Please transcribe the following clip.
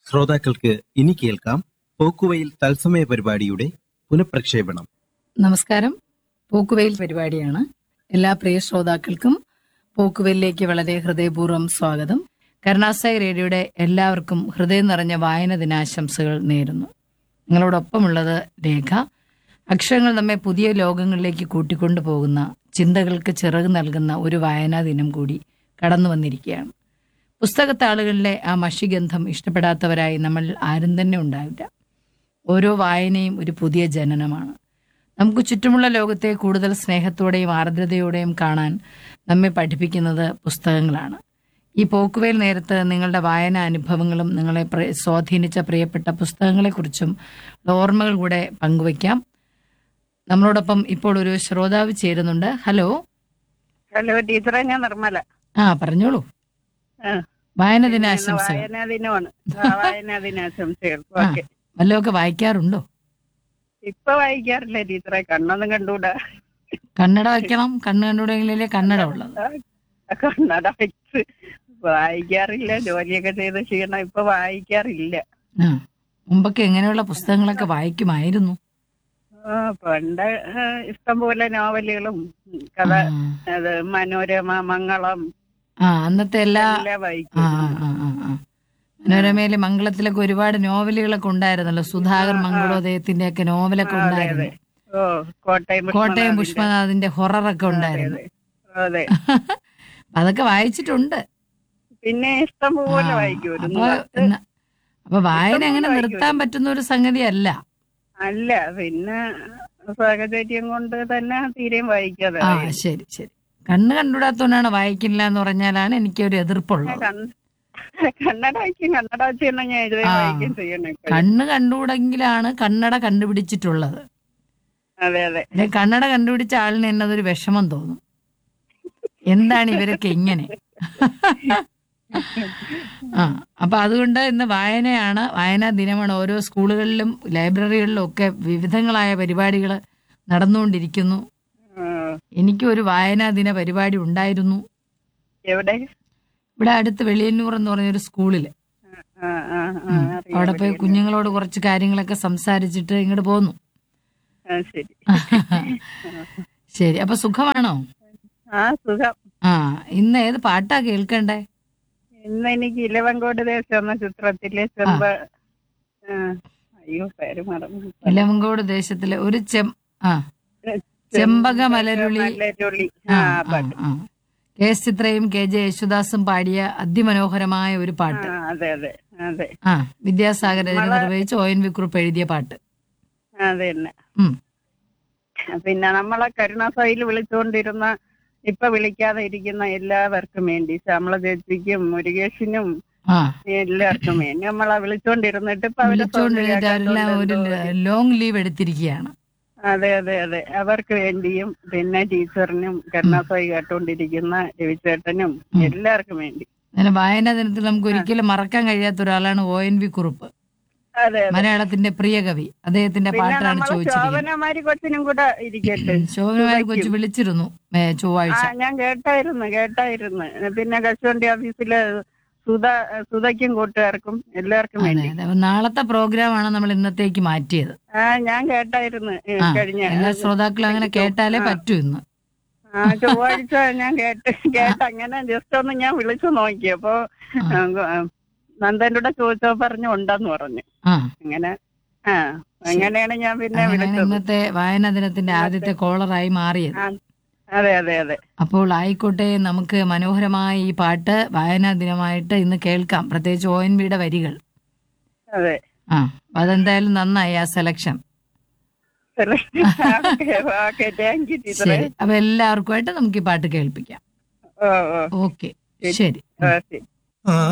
ശ്രോതാക്കൾക്ക് ഇനി കേൾക്കാം പോക്കുവയിൽ തത്സമയ പരിപാടിയുടെ പുനഃപ്രക്ഷേപണം നമസ്കാരം പോക്കുവെയിൽ പരിപാടിയാണ് എല്ലാ പ്രിയ ശ്രോതാക്കൾക്കും പോക്കുവെയിലേക്ക് വളരെ ഹൃദയപൂർവ്വം സ്വാഗതം കരുണാസായി റേഡിയോയുടെ എല്ലാവർക്കും ഹൃദയം നിറഞ്ഞ വായന ദിനാശംസകൾ നേരുന്നു നിങ്ങളോടൊപ്പമുള്ളത് രേഖ അക്ഷരങ്ങൾ നമ്മെ പുതിയ ലോകങ്ങളിലേക്ക് കൂട്ടിക്കൊണ്ടു പോകുന്ന ചിന്തകൾക്ക് ചിറക് നൽകുന്ന ഒരു വായനാ ദിനം കൂടി കടന്നു വന്നിരിക്കുകയാണ് പുസ്തകത്താളുകളിലെ ആ മഷിഗന്ധം ഇഷ്ടപ്പെടാത്തവരായി നമ്മൾ ആരും തന്നെ ഉണ്ടാവില്ല ഓരോ വായനയും ഒരു പുതിയ ജനനമാണ് നമുക്ക് ചുറ്റുമുള്ള ലോകത്തെ കൂടുതൽ സ്നേഹത്തോടെയും ആർദ്രതയോടെയും കാണാൻ നമ്മെ പഠിപ്പിക്കുന്നത് പുസ്തകങ്ങളാണ് ഈ പോക്കുവേൽ നേരത്ത് നിങ്ങളുടെ വായന അനുഭവങ്ങളും നിങ്ങളെ പ്ര- സ്വാധീനിച്ച പ്രിയപ്പെട്ട പുസ്തകങ്ങളെക്കുറിച്ചും ഓർമ്മകൾ കൂടെ പങ്കുവയ്ക്കാം നമ്മളോടൊപ്പം ഇപ്പോൾ ഒരു ശ്രോതാവ് ചേരുന്നുണ്ട് ഹലോ ഹലോ ടീച്ചറെ ഞാൻ നിർമ്മല ആ പറഞ്ഞോളൂ ആ. വായന ഇന്ന് ദിനാശംസകൾ വായനാ ദിനമാണ് ആ, വായനാ ദിനാശംസകൾ ആ. ഓക്കെ വല്ലതൊക്കെ വായിക്കാറുണ്ടോ ഇപ്പൊ വായിക്കാറില്ല ടീച്ചറെ കണ്ണൊന്നും കണ്ടുകൂടാ കന്നഡ വയ്ക്കണം കണ്ണ് കണ്ടുകൂടെങ്കിലേ കന്നഡ ഉള്ളത് ആ, കണ്ണട വെച്ച് വായിക്കാറില്ല ജോലിയൊക്കെ ചെയ്ത് ക്ഷീണം ഇപ്പൊ വായിക്കാറില്ല ആ മുമ്പൊക്കെ എങ്ങനെയുള്ള പുസ്തകങ്ങളൊക്കെ വായിക്കുമായിരുന്നു ആ, പണ്ട് ആ, ഇഷ്ടം പോലെ നോവലുകളും കഥ ആ. അത് മനോരമ മംഗളം ആ അന്നത്തെ എല്ലാ എല്ലാം ആ വായിക്കും ആ ആ ആ, ആ. മനോരമയിലെ മംഗളത്തിലൊക്കെ ഒരുപാട് നോവലുകളൊക്കെ ഉണ്ടായിരുന്നല്ലോ സുധാകർ മംഗളോദയത്തിന്റെ ഒക്കെ നോവലൊക്കെ അതെ, ഉണ്ടായിരുന്നു അതെ. ഓ കോട്ടയം കോട്ടയം പുഷ്പനാഥിന്റെ. പുഷ്പനാഥിന്റെ ഹൊററൊക്കെ ഉണ്ടായിരുന്നു അതെ അതൊക്കെ വായിച്ചിട്ടുണ്ട് പിന്നെ ഇഷ്ടം പോലെ ആ, വായിക്കുമായിരുന്നു അപ്പൊ പത്ത് എന്ന- അപ്പൊ വായന അങ്ങനെ ഇഷ്ടംപോലെ നിർത്താൻ പറ്റുന്ന ഒരു സംഗതി അല്ല അല്ല പിന്നെ സാഹചര്യം കൊണ്ട് തന്നെ തീരെയും വായിക്കാതെ ആ ആയി. ശരി ശരി കണ്ണ് കണ്ടുകൂടാത്തോണ്ടാണ് വായിക്കില്ല എന്ന് പറഞ്ഞാലാണ് എനിക്കൊരു എതിർപ്പുള്ളത് കൺ- കന്നഡ വായിക്കും കന്നഡ വെച്ച് തന്നെ ഞാൻ ഇതുവരെ ആ. വായിക്കുകയും ചെയ്യണം ഇപ്പോഴും. കണ്ണ് കണ്ടുകൂടെങ്കിലാണ് കന്നഡ കണ്ടുപിടിച്ചിട്ടുള്ളത് അതെ അതെ അല്ലെ കന്നഡ കണ്ടുപിടിച്ച ആളിന് എന്നതൊരു വിഷമം തോന്നും എന്താണ് ഇവരൊക്കെ ഇങ്ങനെ ആ അപ്പൊ അതുകൊണ്ട് ഇന്ന് വായനയാണ് വായനാ ദിനമാണ് ഓരോ സ്കൂളുകളിലും ലൈബ്രറികളിലും ഒക്കെ വിവിധങ്ങളായ പരിപാടികൾ നടന്നുകൊണ്ടിരിക്കുന്നു ആ, എനിക്കും ഒരു വായനാ ദിന പരിപാടി ഉണ്ടായിരുന്നു എവിടെ ഇവിടെ അടുത്ത് വെളിയന്നൂർ എന്ന് പറഞ്ഞൊരു സ്കൂളിൽ ആ, ആ, ആ, അറിയാം, അവിടെ പോയി അറിയാം. കുഞ്ഞുങ്ങളോട് കുറച്ച് കാര്യങ്ങളൊക്കെ സംസാരിച്ചിട്ട് ഇങ്ങോട്ട് പോന്നു ആ, ശരി ശരി അപ്പൊ സുഖമാണോ ആ സുഖം ആ ഇന്ന് ഏത് പാട്ടാ കേൾക്കണ്ടേ ഇന്ന് എനിക്ക് ഇലവങ്കോട് ദേശം എന്ന ചിത്രത്തിലെ ചെമ്പ ആ, അയ്യോ പേര് മറന്നു ഇലവങ്കോട് ദേശത്തിലെ ഒരു ചെം ആ ചെമ്പക മലരുളി മലരുളി ആ, ആ ആ, പാട്ട് ആ. കെ എസ് ചിത്രയും കെ ജെ യേശുദാസും പാടിയ അതിമനോഹരമായ ഒരു പാട്ട് ആ, അതെ അതെ അതെ ആ വിദ്യാസാഗർ രചന നിർവഹിച്ച് ഒ എൻ വി കുറുപ്പ് എഴുതിയ പാട്ട് അതെ തന്നെ ഉം. പിന്നെ നമ്മളെ കരുണാസായിൽ വിളിച്ചുകൊണ്ടിരുന്ന ഇപ്പൊ വിളിക്കാതെ ഇരിക്കുന്ന എല്ലാവർക്കും വേണ്ടി ശ്യാമള ചേച്ചിക്കും മുരുകേഷിനും ആ എല്ലാവർക്കും വേണ്ടി നമ്മളെ വിളിച്ചോണ്ടിരുന്നിട്ട് ഇപ്പൊ അവരെ വിളിച്ചുകൊണ്ടിരുന്നിട്ട് അവരെല്ലാം ഒരു സൗന്ദര്യം ലോങ് ലീവ് എടുത്തിരിക്കുകയാണ് അതെ അതെ അതെ അവർക്ക് വേണ്ടിയും പിന്നെ ടീച്ചറിനും കരുണാസായി കേട്ടോണ്ടിരിക്കുന്ന രവിചേട്ടനും എല്ലാവർക്കും വേണ്ടി അങ്ങനെ വായനാ ദിനത്തിൽ നമുക്ക് ഒരിക്കലും മറക്കാൻ കഴിയാത്ത ഒരാളാണ് ഒ എൻ വി കുറുപ്പ് അതെ അതെ മലയാളത്തിന്റെ പ്രിയ കവി അദ്ദേഹത്തിന്റെ പിന്നെ പാട്ടാണ് നമ്മളെ ചോദിച്ചിരിക്കുന്നത് ശോഭനമാരി കൊച്ചിനും കൂടെ ഇരിക്കട്ടെ ശോഭനമാരി കൊച്ചു വിളിച്ചിരുന്നു ഏ, ആ ചൊവ്വാഴ്ച ഞാൻ കേട്ടായിരുന്നു കേട്ടായിരുന്നു പിന്നെ കശുവണ്ടി ഓഫീസില് സുധ സുധയ്ക്കും കൂട്ടുകാർക്കും എല്ലാവർക്കും അതെ വേണ്ടി അതെ അപ്പൊ നാളത്തെ പ്രോഗ്രാമാണ് നമ്മൾ ഇന്നത്തേക്ക് മാറ്റിയത് ആ ഞാൻ കേട്ടായിരുന്നു ഏ, ആ കഴിഞ്ഞ എല്ലാ ശ്രോതാക്കളും അങ്ങനെ കേട്ടാലേ പറ്റൂ ഇന്ന് ആ ചൊവ്വാഴ്ച ഞാൻ കേട്ട് കേട്ട് അങ്ങനെ ജസ്റ്റ് ഒന്ന് ഞാൻ വിളിച്ചു നോക്കി അപ്പൊ ആ. ആ, നന്ദന്റെ കൂടെ ചോദിച്ചോ പറഞ്ഞു ഉണ്ടെന്ന് പറഞ്ഞു ആ അങ്ങനെ ആ അങ്ങനെയാണ് ഞാൻ പിന്നെ അങ്ങനെയാണ് വിളിച്ചത് ഇന്നത്തെ വായനാ ദിനത്തിന്റെ ആദ്യത്തെ കോളറായി മാറിയത് ആ, അതെ അതെ അതെ അപ്പോൾ ആയിക്കോട്ടെ നമുക്ക് മനോഹരമായ ഈ പാട്ട് വായനാ ദിനമായിട്ട് ഇന്ന് കേൾക്കാം പ്രത്യേകിച്ച് ഒ എൻ വിയുടെ വരികൾ അതെ ആ അപ്പൊ അതെന്തായാലും നന്നായി ആ സെലക്ഷൻ ഓക്കെ താങ്ക് യു ടീച്ചറെ ശരി അപ്പൊ എല്ലാവർക്കുമായിട്ട് നമുക്ക് ഈ പാട്ട് കേൾപ്പിക്കാം ഓ ഓ ഓക്കെ ശരി ആ, ശരി ആ